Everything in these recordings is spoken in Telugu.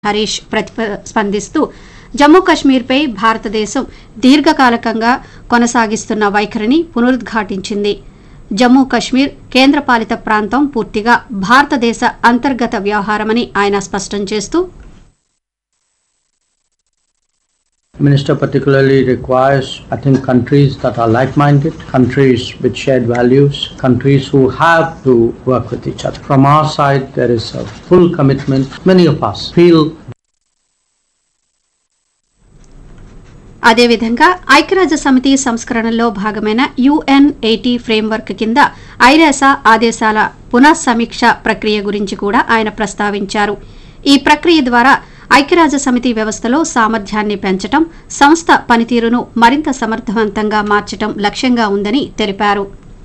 హరీష్ ప్రతిస్పందిస్తూ జమ్మూ కశ్మీర్పై భారతదేశం దీర్ఘకాలికంగా కొనసాగిస్తున్న వైఖరిని పునరుద్ఘాటించింది జమ్మూ కశ్మీర్ కేంద్రపాలిత ప్రాంతం పూర్తిగా భారతదేశ అంతర్గత వ్యవహారమని ఆయన స్పష్టం చేస్తూ Minister particularly requires, I think, countries that are like-minded, countries with shared values, countries who have to work with each other. From our side, there is a full commitment. Many of us feel అదేవిధంగా ఐక్యరాజ్య సమితి సంస్కరణలో భాగమైన యుఎన్ ఎయిటీ ఫ్రేమ్వర్క్ కింద ఐరాస ఆదేశాల పునఃసమీక్ష ప్రక్రియ గురించి కూడా ఆయన ప్రస్తావించారు ఈ ప్రక్రియ ద్వారా ఐక్యరాజ్య సమితి వ్యవస్థలో సామర్థ్యాన్ని పెంచటం సంస్థ పనితీరును మరింత సమర్థవంతంగా మార్చటం లక్ష్యంగా ఉందని తెలిపారు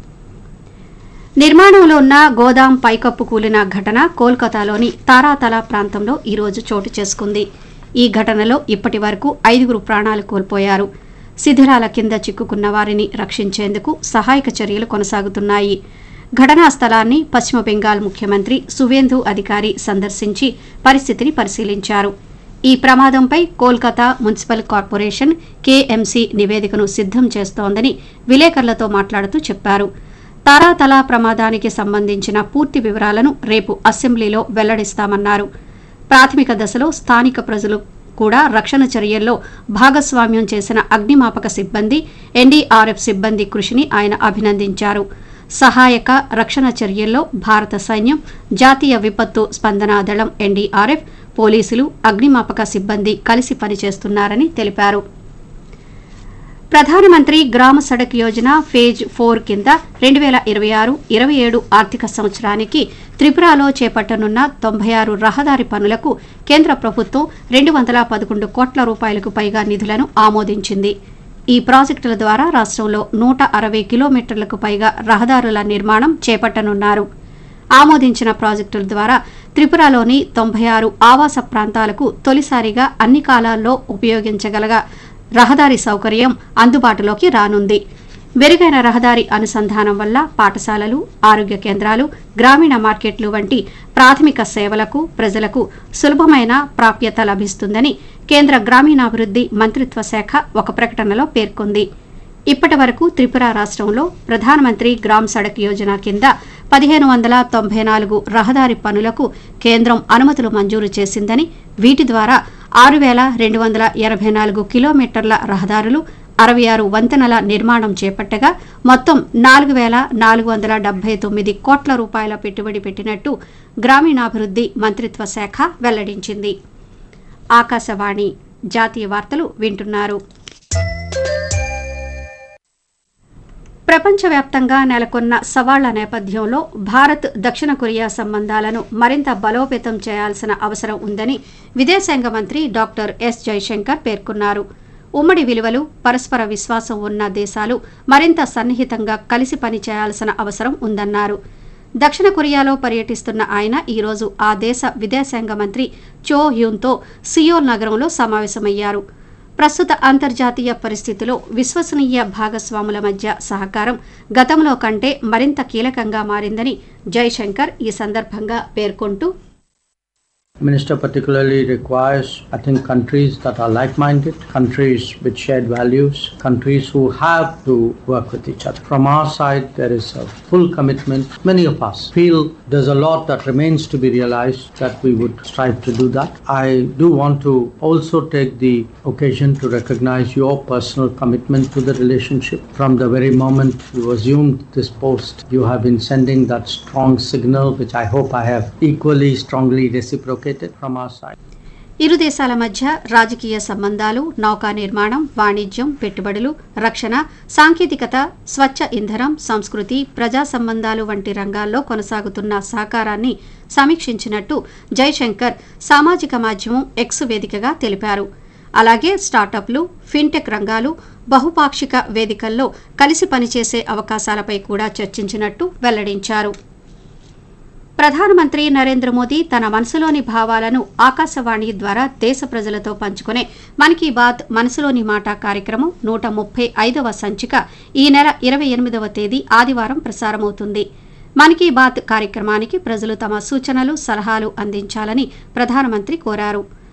నిర్మాణంలో ఉన్న గోదాం పైకప్పు కూలిన ఘటన కోల్కతాలోని తారాతల ప్రాంతంలో ఈరోజు చోటు చేసుకుంది ఈ ఘటనలో ఇప్పటి వరకు ఐదుగురు ప్రాణాలు కోల్పోయారు శిథిరాల కింద చిక్కుకున్న వారిని రక్షించేందుకు సహాయక చర్యలు కొనసాగుతున్నాయి ఘటనా స్థలాన్ని పశ్చిమ బెంగాల్ ముఖ్యమంత్రి సువేందు అధికారి సందర్శించి పరిస్థితిని పరిశీలించారు ఈ ప్రమాదంపై కోల్కతా మున్సిపల్ కార్పొరేషన్ కేఎంసీ నివేదికను సిద్ధం చేస్తోందని విలేకరులతో మాట్లాడుతూ చెప్పారు తారాతల ప్రమాదానికి సంబంధించిన పూర్తి వివరాలను రేపు అసెంబ్లీలో వెల్లడిస్తామన్నారు ప్రాథమిక దశలో స్థానిక ప్రజలు కూడా రక్షణ చర్యల్లో భాగస్వామ్యం చేసిన అగ్నిమాపక సిబ్బంది ఎన్డీఆర్ఎఫ్ సిబ్బంది కృషిని ఆయన అభినందించారు సహాయక రక్షణ చర్యల్లో భారత సైన్యం జాతీయ విపత్తు స్పందనా దళం ఎన్డీఆర్ఎఫ్ పోలీసులు అగ్నిమాపక సిబ్బంది కలిసి పనిచేస్తున్నారని తెలిపారు ప్రధానమంత్రి గ్రామ సడక్ యోజన ఫేజ్ ఫోర్ కింద రెండు వేల ఇరవై ఆరు ఇరవై ఏడు ఆర్థిక సంవత్సరానికి త్రిపురలో చేపట్టనున్న తొంభై ఆరు రహదారి పనులకు కేంద్ర ప్రభుత్వం రెండు వందల పదకొండు కోట్ల రూపాయలకు పైగా నిధులను ఆమోదించింది ఈ ప్రాజెక్టుల ద్వారా రాష్ట్రంలో నూట అరవై కిలోమీటర్లకు పైగా రహదారుల నిర్మాణం చేపట్టనున్నారు ఆమోదించిన ప్రాజెక్టుల ద్వారా త్రిపురలోని తొంభై ఆరు ఆవాస ప్రాంతాలకు తొలిసారిగా అన్ని కాలాల్లో ఉపయోగించగలగా రహదారి సౌకర్యం అందుబాటులోకి రానుంది మెరుగైన రహదారి అనుసంధానం వల్ల పాఠశాలలు ఆరోగ్య కేంద్రాలు గ్రామీణ మార్కెట్లు వంటి ప్రాథమిక సేవలకు ప్రజలకు సులభమైన ప్రాప్యత లభిస్తుందని కేంద్ర గ్రామీణాభివృద్ధి మంత్రిత్వ శాఖ ఒక ప్రకటనలో పేర్కొంది ఇప్పటి వరకు త్రిపుర రాష్ట్రంలో ప్రధానమంత్రి గ్రామ్ సడక్ యోజన కింద పదిహేను వందల తొంభై నాలుగు రహదారి పనులకు కేంద్రం అనుమతులు మంజూరు చేసిందని వీటి ద్వారా ఆరు వేల రెండు వందల ఎనభై నాలుగు కిలోమీటర్ల రహదారులు అరవై ఆరు వంతెనల నిర్మాణం చేపట్టగా మొత్తం నాలుగు వేల నాలుగు వందల డెబ్బై తొమ్మిది కోట్ల రూపాయల పెట్టుబడి పెట్టినట్టు గ్రామీణాభివృద్ధి మంత్రిత్వ శాఖ వెల్లడించింది ఆకాశవాణి జాతీయ వార్తలు వింటున్నారు ప్రపంచవ్యాప్తంగా నెలకొన్న సవాళ్ల నేపథ్యంలో భారత్ దక్షిణ కొరియా సంబంధాలను మరింత బలోపేతం చేయాల్సిన అవసరం ఉందని విదేశాంగ మంత్రి డాక్టర్ ఎస్ జైశంకర్ పేర్కొన్నారు ఉమ్మడి విలువలు పరస్పర విశ్వాసం ఉన్న దేశాలు మరింత సన్నిహితంగా కలిసి పనిచేయాల్సిన అవసరం ఉందన్నారు దక్షిణ కొరియాలో పర్యటిస్తున్న ఆయన ఈరోజు ఆ దేశ విదేశాంగ మంత్రి చో హ్యూన్తో సియోల్ నగరంలో సమావేశమయ్యారు ప్రస్తుత అంతర్జాతీయ పరిస్థితిలో విశ్వసనీయ భాగస్వాముల మధ్య సహకారం గతంలో కంటే మరింత కీలకంగా మారిందని జైశంకర్ ఈ సందర్భంగా పేర్కొంటూ Minister particularly requires, I think, countries that are like-minded, countries with shared values, countries who have to work with each other. From our side, there is a full commitment. Many of us feel there's a lot that remains to be realized that we would strive to do that. I do want to also take the occasion to recognize your personal commitment to the relationship. From the very moment you assumed this post, you have been sending that strong signal, which I hope I have equally strongly reciprocated from our side. ఇరు దేశాల మధ్య రాజకీయ సంబంధాలు నౌకా నిర్మాణం వాణిజ్యం పెట్టుబడులు రక్షణ సాంకేతికత స్వచ్ఛ ఇంధనం సంస్కృతి ప్రజా సంబంధాలు వంటి రంగాల్లో కొనసాగుతున్న సహకారాన్ని సమీక్షించినట్టు జైశంకర్ సామాజిక మాధ్యమం ఎక్స్ వేదికగా తెలిపారు అలాగే స్టార్టప్లు ఫిన్టెక్ రంగాలు బహుపాక్షిక వేదికల్లో కలిసి పనిచేసే అవకాశాలపై కూడా చర్చించినట్టు వెల్లడించారు ప్రధానమంత్రి నరేంద్ర మోదీ తన మనసులోని భావాలను ఆకాశవాణి ద్వారా దేశ ప్రజలతో పంచుకునే మన్ కీ బాత్ మనసులోని మాట కార్యక్రమం నూట ముప్పై ఐదవ సంచిక ఈ నెల ఇరవై ఎనిమిదవ తేదీ ఆదివారం ప్రసారమవుతుంది మన్ కీ బాత్ కార్యక్రమానికి ప్రజలు తమ సూచనలు సలహాలు అందించాలని ప్రధానమంత్రి కోరారు